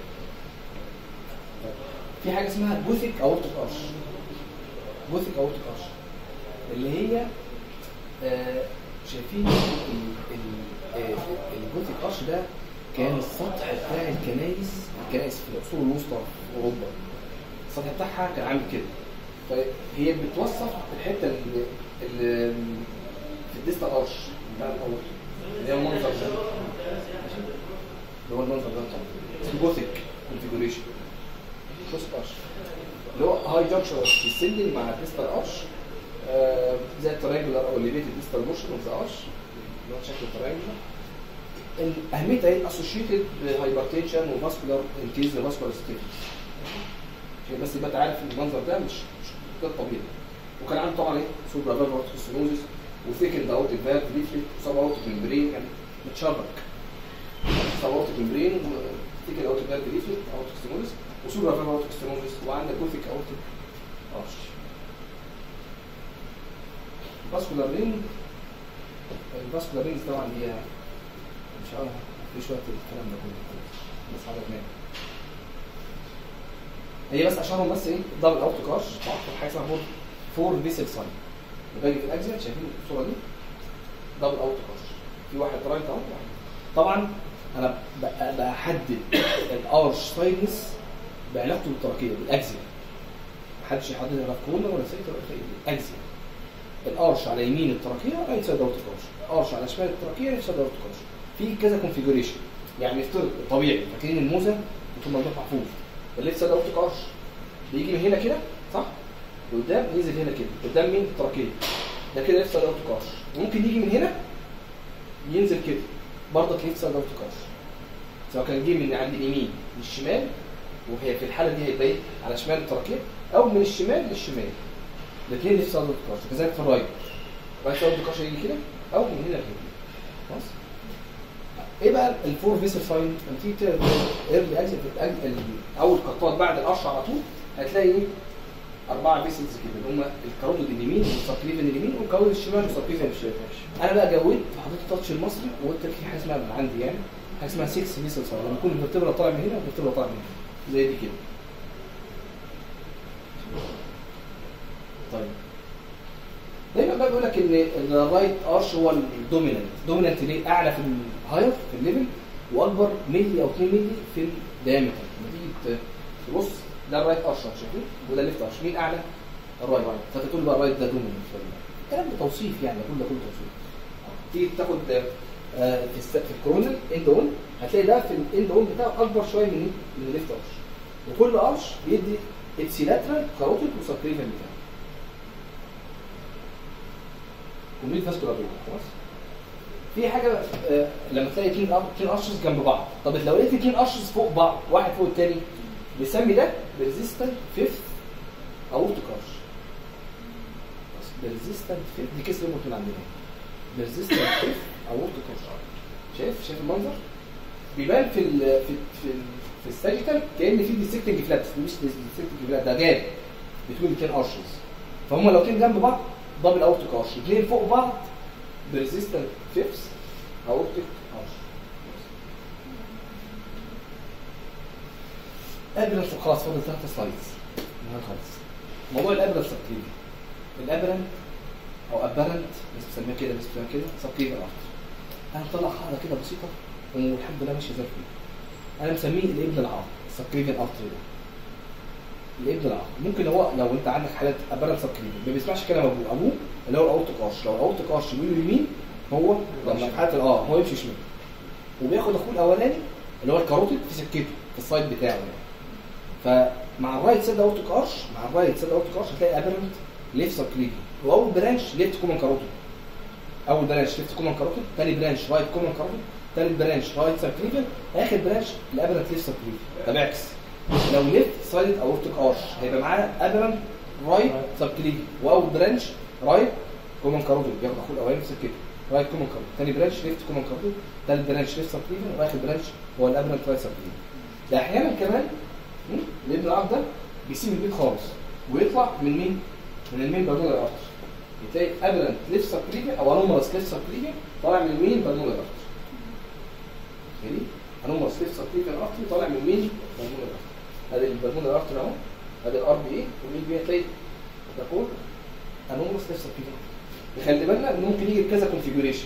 [SPEAKER 1] في حاجه اسمها جوثيك اورتيك ارش جوثيك اورتيك ارش اللي هي آه، شايفين ال- ال- آه، الجوثيك ارش ده كان السطح بتاع الكنائس الكنائس في العصور الوسطى في اوروبا السطح بتاعها كان عامل كده فهي بتوصف الحته اللي, اللي في الديستا ارش بتاع الاول اللي هي المنظر ده ماشي؟ اللي هو المنظر ده بتاع اسمه جوثيك كونفيجوريشن جوثيك ارش اللي هو هاي جانكشن ديسندنج مع الديستال ارش آه، زي الترينجولار او الليفيتد ديستال موشن اوف ذا ارش اللي هو شكل الترينجولار اهميتها ايه اسوشيتد بهايبرتنشن وفاسكولار انكيز فاسكولار ستيفنس عشان بس يبقى انت عارف ان المنظر ده مش مش ده الطبيعي وكان عنده طبعا ايه سوبر فالفر ستينوزس وثيكن اوتيك فالف ليفلت وسب اوتيك ممبرين يعني متشرك سب اوتيك ممبرين وثيكن اوتيك فالف ليفلت اوتيك ستينوزس وسوبر فالفر اوتيك ستينوزس وعندك جوثيك اوتيك ارش الفاسكولار رينج الفاسكولار رينج طبعا دي مش عارف مفيش وقت الكلام ده كله بس حاجه تانية هي بس اشهرهم بس ايه دبل اوت كاش حاجه اسمها فور فور فيسل ساين باجي في الاجزاء شايفين الصوره دي دبل اوت كاش في واحد رايت اهو طبعا انا ب- بحدد الارش سايدنس بعلاقته بالتركيه بالاجزاء محدش يحددها لا في كورونا ولا سيكتور ولا في أي- اجزاء الارش على يمين التركيه رايت سايد اوت كاش ارش على شمال التركيه رايت سايد اوت كاش في كذا كونفيجريشن يعني افترض طبيعي فاكرين الموزه بتكون موضوع محفوظ الليفت سايد اوت كاش بيجي من هنا كده صح لقدام ينزل هنا كده قدام مين التركيه ده كده ليفت سايد اوت كاش ممكن يجي من هنا ينزل كده برضك ليفت سايد اوت كاش سواء كان جه من عند اليمين للشمال وهي في الحاله دي هيبقى إيه؟ على شمال التركيه او من الشمال للشمال الاثنين ليفت سايد اوت كاش كذلك في الرايت رايت سايد اوت كاش يجي كده او من هنا لهنا خلاص ايه بقى الفور فيسل ساين لما تيجي تقرا ايرلي اجزء في الأج- ال- اول قطات بعد القش على طول هتلاقي ايه اربعه فيسلز كده اللي هم الكاروتيد اليمين والسبكليفن اليمين والكاروتيد الشمال والسبكليفن الشمال انا بقى جودت وحطيت التاتش المصري وقلت لك في حاجه اسمها من عندي يعني حاجه اسمها 6 فيسل ساين لما يكون الفرتبرا طالع من هنا والفرتبرا طالع من هنا زي دي كده طيب دايما بقى بيقول لك ان الرايت ارش هو الدومينانت دومينانت ليه اعلى في الهاير في الليفل واكبر ملي او 2 ملي في الدايمتر لما تيجي ت- تبص ده الرايت ارش شايفين وده الليفت ارش مين اعلى الرايت فانت تقول بقى الرايت ده دومينانت الكلام ده توصيف يعني كل ده كله توصيف تيجي تاخد آه، في الس- في الكورونال اند اون هتلاقي ده في الاند اون بتاعه اكبر شويه من إيه؟ من الليفت ارش وكل ارش بيدي اتسيلاترال كاروتيد وسبكليفن بتاعه كومبليت فاسكولار رينج خلاص في حاجه آه، لما تلاقي اثنين اثنين ارشز جنب بعض طب لو لقيت اثنين ارشز فوق بعض واحد فوق الثاني بنسمي ده ريزيستنت فيفث اورتيك ارش ريزيستنت فيفث دي كيس ريموت من عندنا ريزيستنت فيفث اورتيك ارش شايف شايف المنظر بيبان في ال في في ال في الساجيتال كان في ديسكتنج فلات مش ديسكتنج فلات ده جاب بتوين الاثنين ارشز فهم لو كانوا جنب بعض دبل اورتيك ارش اثنين فوق بعض بريزيستنت فيفس اورتيك ارش ابرنت خلاص فاضل ثلاث سلايدز نهاية خالص موضوع الابرنت سبكليفي الابرنت او ابرنت ناس بتسميها كده ناس بتسميها كده سبكليفي ارش انا مطلع قاعده كده بسيطه والحمد لله ماشي زي الفل انا مسميه الابن العار السبكليفيان ارتري ده الابن العار ممكن هو لو انت عندك حالات ابرنت سبكليفيان ما بيسمعش كلام ابوه ابوه اللي هو الاورتيك ارش لو الاورتيك ارش بيقول يمين هو لما في حاله اه هو يمشي شمال وبياخد اخوه الاولاني اللي هو الكاروتيد في سكته في السايد بتاعه يعني فمع الرايت سيد اورتيك ارش مع الرايت سيد اورتيك ارش هتلاقي ابرنت ليفت سبكليفي واول برانش ليفت كومن كاروتيد اول برانش ليفت كومن كاروتيد ثاني برانش رايت كومن كاروتيد ثالث برانش رايت سبكليفي اخر برانش الابرنت ليفت سبكليفي طب اعكس لو ليفت سايد اورتيك ارش هيبقى معاه ابرنت رايت سبكليفي واول برانش رايت كومن كاروتيد بياخد اخوه الاولاني في سكته رايت كومن كاروتيد ثاني برانش ليفت كومن كاروتيد ثالث برانش ليفت سبكليفي واخر برانش هو الابرنت رايت سبكليفي ده احيانا كمان م? الابن العاب ده بيسيب البيت خالص ويطلع من مين؟ من المين بالمونر ارتر بتلاقي ابرنت ليفت سبكليفي او انومرس ليفت سبكليفي طالع من مين بالمونر ارتر يعني انومرس ليفت سبكليفي ارتر طالع من مين بالمونر ارتر ادي البالمونر ارتر اهو ادي الار بي ايه والمين بي هتلاقي ده كله انومرس ليفت سبكليفي خلي بالنا ان ممكن يجي بكذا كونفيجريشن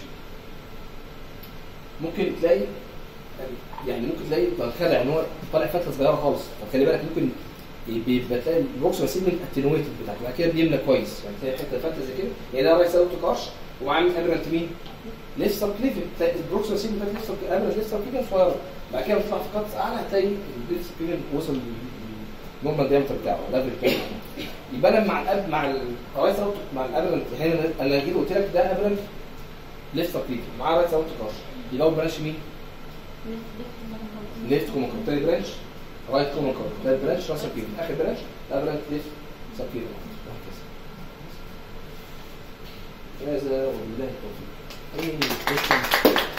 [SPEAKER 1] ممكن تلاقي يعني ممكن تلاقي تخدع ان هو طالع فتله صغيره خالص طب خلي بالك ممكن بيبقى تلاقي البروكس سيجمنت اتنويتد بتاعته بعد كده بيملى كويس يعني تلاقي حته فتله زي كده يعني ده رايت اوتو كارش ومعاه مين ابرنت مين؟ ليفت سبكليفي تلاقي البروكس سيجمنت بتاعت ليفت ابرنت ليفت سبكليفي صغيره بعد كده بتطلع في كاتس اعلى هتلاقي الليفت سبكليفي وصل النورمال دايمتر بتاعه ليفل كام يبقى انا مع الاب مع الرايت اوتو مع الابرنت هنا انا جيت قلت لك ده ابرنت ليفت سبكليفي معاه رايت اوتو كارش يبقى اول برانش مين؟ ليفت كومن كارد تاني برانش رايت كومن كارد تالت برانش راس سبكير اخر برانش ده برانش ليفت سبكير هذا وبالله التوفيق اي كويشن